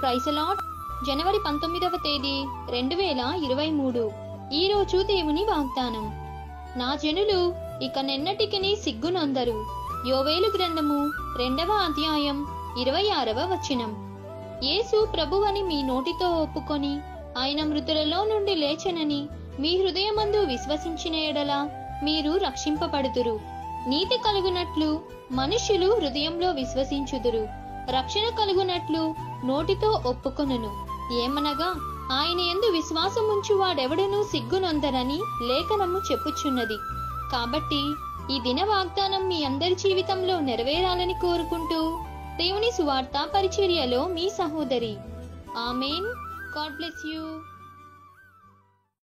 ప్రైసలాట్ జనవరి పంతొమ్మిదవ తేదీ రెండు వేల ఇరవై మూడు ఈ రోజు దేవుని వాగ్దానం నా జనులు ఇక నెన్నటికిని సిగ్గునందరు యోవేలు గ్రంథము రెండవ అధ్యాయం ఇరవై ఆరవ వచనం యేసు ప్రభువని మీ నోటితో ఒప్పుకొని ఆయన మృతులలో నుండి లేచెనని మీ హృదయమందు విశ్వసించిన ఎడల మీరు రక్షింపబడుదురు నీతి కలుగునట్లు మనుష్యులు హృదయంలో విశ్వసించుదురు రక్షణ కలుగునట్లు నోటితో ఒప్పుకొనును ఏమనగా ఆయన ఎందు విశ్వాసముంచు వాడెవడనూ సిగ్గునొందరని లేఖనము చెప్పుచున్నది కాబట్టి ఈ దిన వాగ్దానం మీ అందరి జీవితంలో నెరవేరాలని కోరుకుంటూ దేవుని సువార్త పరిచర్యలో మీ సహోదరి ఆమెన్ గాడ్ బ్లెస్ యూ